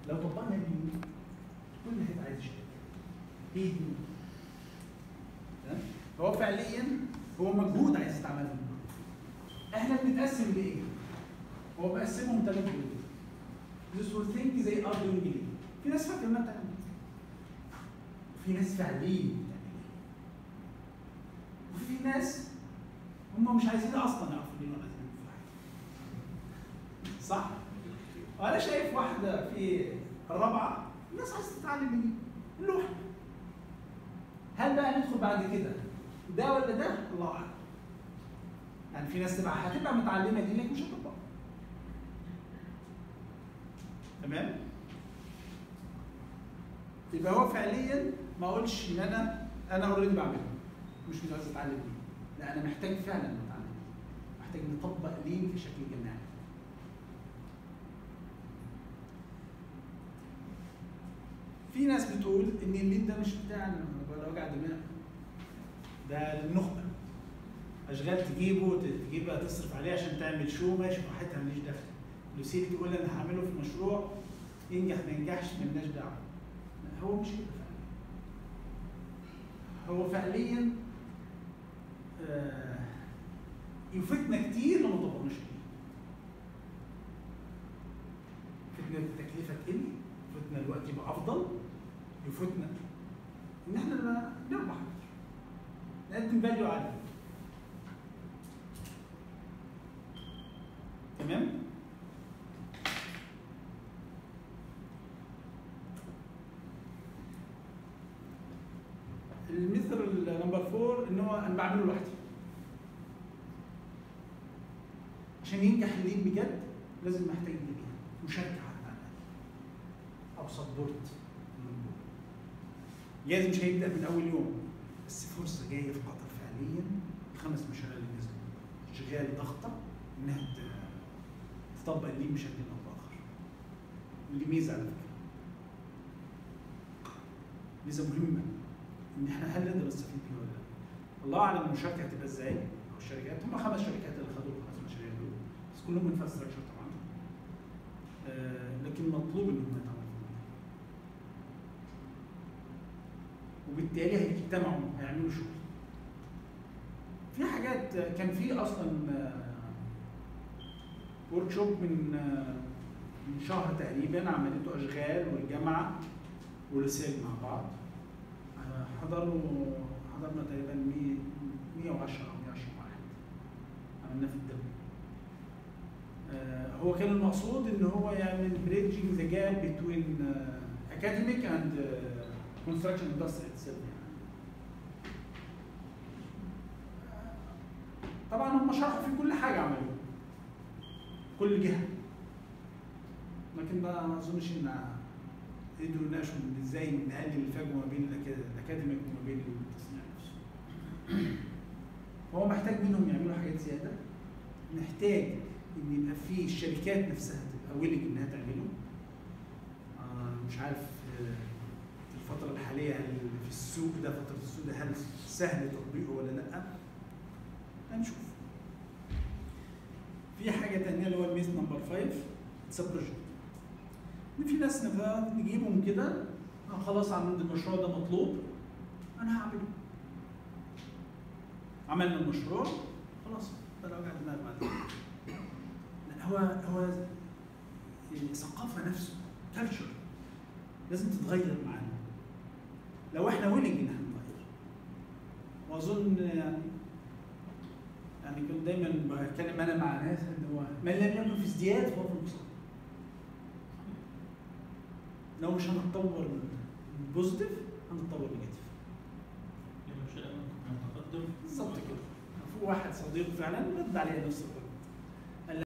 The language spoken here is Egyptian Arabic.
لو طبقنا دي كل حته عايز يشتغل هي دي تمام؟ فهو فعليا هو مجهود عايز يتعمل منه احنا بنتقسم لايه؟ هو مقسمهم ثلاث جروب This will think زي ار doing ايه؟ في ناس فاكره انها بتعمل إيه. وفي ناس فعليا بتعمل ايه. وفي ناس هم مش عايزين اصلا يعرفوا ليه ولا عايزين يعرفوا حاجه صح؟ وانا شايف واحده في الرابعه الناس عايزه تتعلم من اللوحه هل بقى ندخل بعد كده ده ولا ده؟ الله اعلم يعني في ناس تبقى هتبقى متعلمه دي لكن مش هتطبق تمام؟ يبقى هو فعليا ما اقولش ان انا انا اوريدي بعمله مش مش عايز اتعلم دي لا انا محتاج فعلا نتعلم محتاج نطبق لين في شكل جماعي في ناس بتقول ان اللين ده مش بتاعنا ولا وجع دماغ ده للنخبه اشغال تجيبه تجيبها تصرف عليه عشان تعمل شو ماشي براحتها ماليش دخل لوسيل تقول انا هعمله في مشروع ينجح ما ينجحش مالناش دعوه لا، هو مش كده فعلا هو فعليا آه، يفيدنا كتير لو ما طبقناش فيه يفيدنا التكلفه تقل يفيدنا الوقت يبقى افضل يفيدنا ان احنا ن- نربح اكتر نقدم فاليو عالي تمام المثل نمبر فور ان هو انا بعمله لوحدي عشان ينجح اللين بجد لازم محتاج لجهه مشاركه حتى على الاقل او سبورت جايز مش هيبدا من اول يوم بس فرصه جايه في قطر فعليا الخمس مشاريع اللي نزلوا شغال ضغطه انها ت- تطبق اللين بشكل او باخر ودي ميزه على فكره ميزه مهمه ان احنا هل نقدر نستفيد بيها ولا لا الله اعلم المشاركه هتبقى ازاي او الشركات هم خمس شركات اللي خدوا الخمس مشاريع دول بس كلهم انفراستراكشر طبعا آه لكن مطلوب ان هم يتعاملوا وبالتالي هيجتمعوا هيعملوا شغل في حاجات آه، كان في اصلا ورك شوب من آه، من شهر تقريبا عملته اشغال والجامعه ولسان مع بعض آه، حضروا حضرنا تقريبا 100 110 او 120 واحد عملناه في الدولة آه، هو كان المقصود ان هو يعمل بريدجينج ذا جاب بين اكاديميك اند كونستراكشن اندستري اتسيلف طبعا هم شرحوا في كل حاجه عملوها كل جهه لكن بقى ما اظنش ان قدروا يناقشوا إن ازاي نقلل الفجوه ما بين الأكاد- الاكاديميك وما بين التصنيع نفسه. هو محتاج منهم يعملوا حاجات زياده محتاج ان يبقى في الشركات نفسها تبقى ويلنج انها تعمله آه مش عارف آه، الفتره الحاليه هل في السوق ده فتره السوق ده هل سهل تطبيقه ولا لا هنشوف في حاجه تانية اللي هو الميز نمبر 5 اتس بروجكت ان في ناس نبقى نجيبهم كده آه خلاص عند المشروع ده مطلوب انا هعمله عملنا المشروع خلاص بلا وجع دماغ بعد كده. لا هو هو الثقافه نفسه كلتشر لازم تتغير معانا لو احنا ويلنج ان احنا نتغير واظن يعني يعني كنت دايما بتكلم انا مع ناس ان هو من لم يكن في ازدياد فهو في نقصان لو مش هنتطور بوزيتيف هنتطور نيجاتيف لما شاء الله تقدم بالظبط كده في واحد صديق فعلا رد عليه نفس الرد